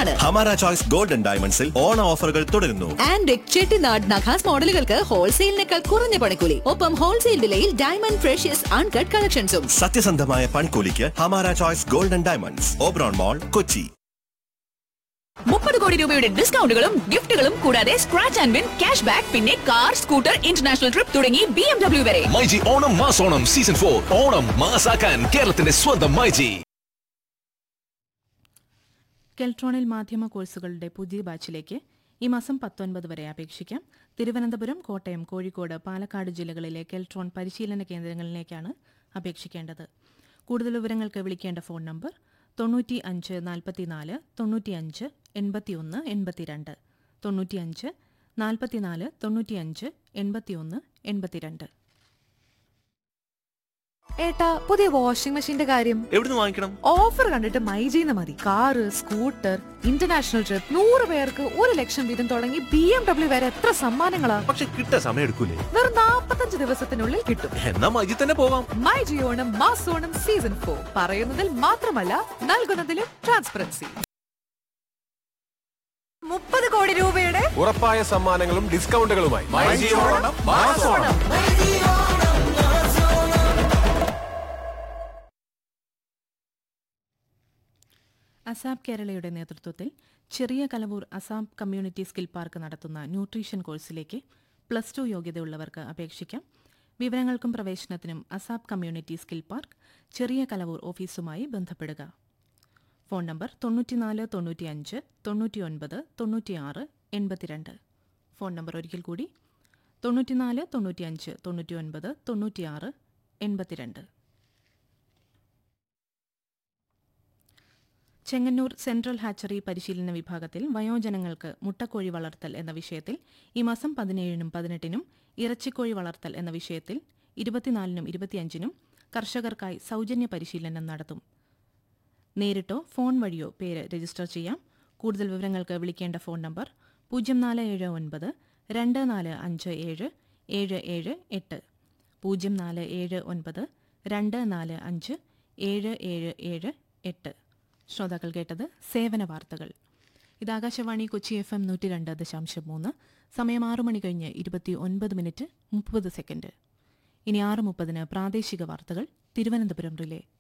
ഓഫറിലാണ് ഹമാര choice golden ഡയമണ്ട്സിൽ ഓണ ഓഫറുകൾ തുടരുന്നു ആൻഡ് ചെട്ടിനാട് നഖാസ് മോഡലുകൾക്ക് ഹോൾസെയിലിനേക്കാൾ കുറഞ്ഞ പണിക്കൂലി ഒപ്പം ഹോൾസെയിൽ വിലയിൽ ഡയമണ്ട് ഫ്രഷ്യസ് അൺകട്ട് കളക്ഷൻസും സത്യസന്ധമായ പൺകൂലിക്ക് ഹമാര choice golden diamonds Oberon mall Kochi മുപ്പത് കോടി രൂപയുടെ ഡിസ്കൗണ്ടുകളും ഗിഫ്റ്റുകളും കൂടാതെ scratch and win cash back പിന്നെ കാർ സ്കൂട്ടർ ഇന്റർനാഷണൽ ട്രിപ്പ് തുടങ്ങി ബി എം ഡബ്ല്യു വരെ മൈജി ഓണം മാസോണം സീസൺ ഫോർ ഓണം മാസാക്കാൻ കേരളത്തിന്റെ സ്വന്തം മൈജി കെൽട്രോണിൽ മാധ്യമ കോഴ്സുകളുടെ പുതിയ ബാച്ചിലേക്ക് ഈ മാസം പത്തൊൻപത് വരെ അപേക്ഷിക്കാം തിരുവനന്തപുരം കോട്ടയം കോഴിക്കോട് പാലക്കാട് ജില്ലകളിലെ കെൽട്രോൺ പരിശീലന കേന്ദ്രങ്ങളിലേക്കാണ് അപേക്ഷിക്കേണ്ടത് കൂടുതൽ വിവരങ്ങൾക്ക് വിളിക്കേണ്ട ഫോൺ നമ്പർ തൊണ്ണൂറ്റി അഞ്ച് നാൽപ്പത്തിനാല് തൊണ്ണൂറ്റിയഞ്ച് എൺപത്തിയൊന്ന് എൺപത്തിരണ്ട് തൊണ്ണൂറ്റിയഞ്ച് നാൽപ്പത്തിനാല് തൊണ്ണൂറ്റിയഞ്ച് എൺപത്തിയൊന്ന് എൺപത്തിരണ്ട് ഏട്ടാ പുതിയ വാഷിംഗ് മെഷീന്റെ കാര്യം എവിടുന്ന് വാങ്ങിക്കണം ഓഫർ കണ്ടിട്ട് മൈജീന്ന് മതി കാറ് സ്കൂട്ടർ ഇന്റർനാഷണൽ ട്രിപ്പ് നൂറ് പേർക്ക് ഒരു ലക്ഷം വീതം തുടങ്ങി ബി എം ഡബ്ല്യു വരെ എത്ര സമ്മാനങ്ങളാ പക്ഷെ കിട്ടാൻ സമയം എടുക്കൂലേ വെറും നാപ്പത്തഞ്ച് ദിവസത്തിനുള്ളിൽ കിട്ടും എന്നാ മൈജി തന്നെ പോവാം മൈ ജിയോണം മാസോണം സീസൺ ഫോർ പറയുന്നതിൽ മാത്രമല്ല നൽകുന്നതിലും ട്രാൻസ്പെറൻസി മുപ്പത് കോടി രൂപയുടെ ഉറപ്പായ സമ്മാനങ്ങളും ഡിസ്കൗണ്ടുകളുമായി അസാബ് കേരളയുടെ നേതൃത്വത്തിൽ Cheriya Kalavoor ASAP community skill park നടത്തുന്ന ന്യൂട്രീഷൻ കോഴ്സിലേക്ക് പ്ലസ് ടു യോഗ്യതയുള്ളവർക്ക് അപേക്ഷിക്കാം വിവരങ്ങൾക്കും പ്രവേശനത്തിനും ASAP community skill park Cheriya Kalavoor ഓഫീസുമായി ബന്ധപ്പെടുക ഫോൺ നമ്പർ തൊണ്ണൂറ്റിനാല് തൊണ്ണൂറ്റിയഞ്ച് തൊണ്ണൂറ്റിയൊൻപത് തൊണ്ണൂറ്റിയാറ് എൺപത്തിരണ്ട് ഫോൺ നമ്പർ ഒരിക്കൽ കൂടി തൊണ്ണൂറ്റിനാല് തൊണ്ണൂറ്റിയഞ്ച് തൊണ്ണൂറ്റിയൊൻപത് തൊണ്ണൂറ്റിയാറ് എൺപത്തിരണ്ട് ചെങ്ങന്നൂർ സെൻട്രൽ ഹാച്ചറി പരിശീലന വിഭാഗത്തിൽ വയോജനങ്ങൾക്ക് മുട്ടക്കോഴി വളർത്തൽ എന്ന വിഷയത്തിൽ ഈ മാസം പതിനേഴിനും പതിനെട്ടിനും ഇറച്ചിക്കോഴി വളർത്തൽ എന്ന വിഷയത്തിൽ ഇരുപത്തിനാലിനും ഇരുപത്തിയഞ്ചിനും കർഷകർക്കായി സൗജന്യ പരിശീലനം നടത്തും നേരിട്ടോ ഫോൺ വഴിയോ പേര് രജിസ്റ്റർ ചെയ്യാം കൂടുതൽ വിവരങ്ങൾക്ക് വിളിക്കേണ്ട ഫോൺ നമ്പർ പൂജ്യം നാല് ഏഴ് ഒൻപത് രണ്ട് നാല് അഞ്ച് ഏഴ് ഏഴ് ഏഴ് എട്ട് പൂജ്യം നാല് ഏഴ് ഒൻപത് രണ്ട് നാല് അഞ്ച് ഏഴ് ഏഴ് ഏഴ് എട്ട് ശ്രോതാക്കൾ കേട്ടത് സേവന വാർത്തകൾ ഇത് ആകാശവാണി കൊച്ചി എഫ് എം നൂറ്റി രണ്ട് ദശാംശം മൂന്ന് സമയം ആറു മണി കഴിഞ്ഞ് ഇരുപത്തി ഒൻപത് മിനിറ്റ് മുപ്പത് സെക്കൻഡ് ഇനി ആറ് മുപ്പതിന് പ്രാദേശിക വാർത്തകൾ തിരുവനന്തപുരം റിലേ